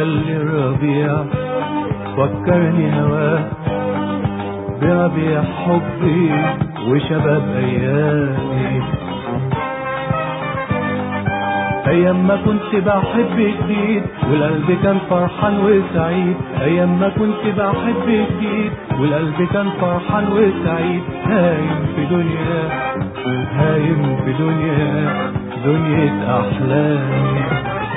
خلي الربيع فكرني هواك بربيع حبي وشباب ايامي ايام ما كنت بحب جديد والقلب كان فرحان وسعيد ايام ما كنت بحب جديد والقلب كان فرحان وسعيد هايم في دنيا هايم في دنيا دنيا احلامي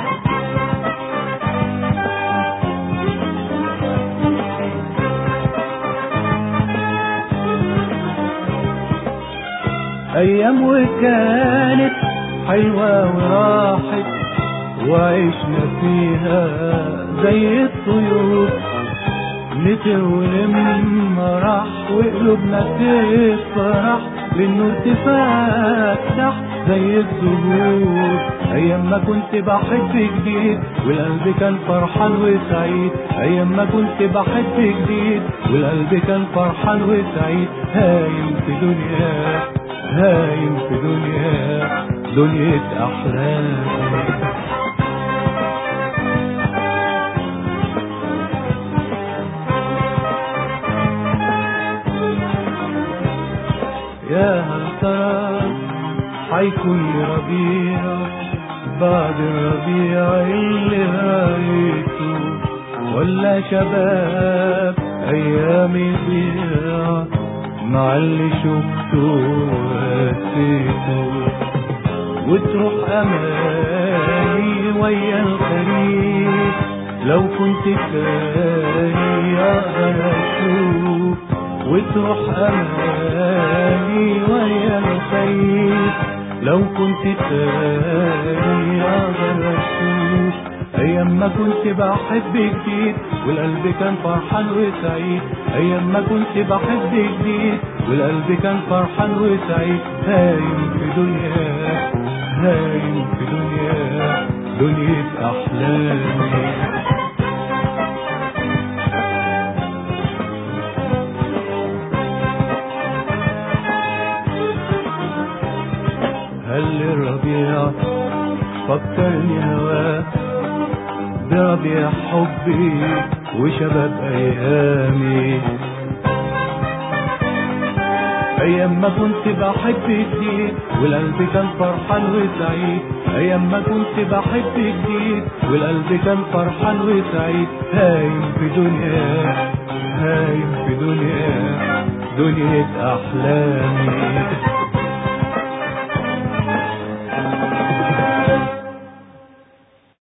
ايام وكانت حلوة وراحت وعشنا فيها زي الطيور نتر ولما راح وقلوبنا تفرح للنور تفتح زي الزهور ايام ما كنت بحب جديد والقلب كان فرحان وسعيد ايام ما كنت بحب جديد والقلب كان فرحان وسعيد هايم في دنيا هايم في دنيا دنيا احلام يا هل ترى حيكون لي ربيع بعد الربيع اللي رايته ولا شباب ايامي ضيع مع اللي شفته وقسيته وتروح امالي ويا الخريف لو كنت تاني اقدر اشوف وتروح امالي ويا الخريف لو كنت تاني اقدر اشوف ايام ما كنت بحب جديد والقلب كان فرحان وسعيد ايام ما كنت بحب جديد والقلب كان فرحان وسعيد هايم في دنيا هايم في دنيا دنيا احلامي هل الربيع فكرني هواك بربيع حبي وشباب ايامي ايام ما كنت بحب جديد والقلب كان فرحان وسعيد ايام ما كنت بحب جديد والقلب كان فرحان وسعيد هايم في دنيا هايم في دنيا دنيا احلامي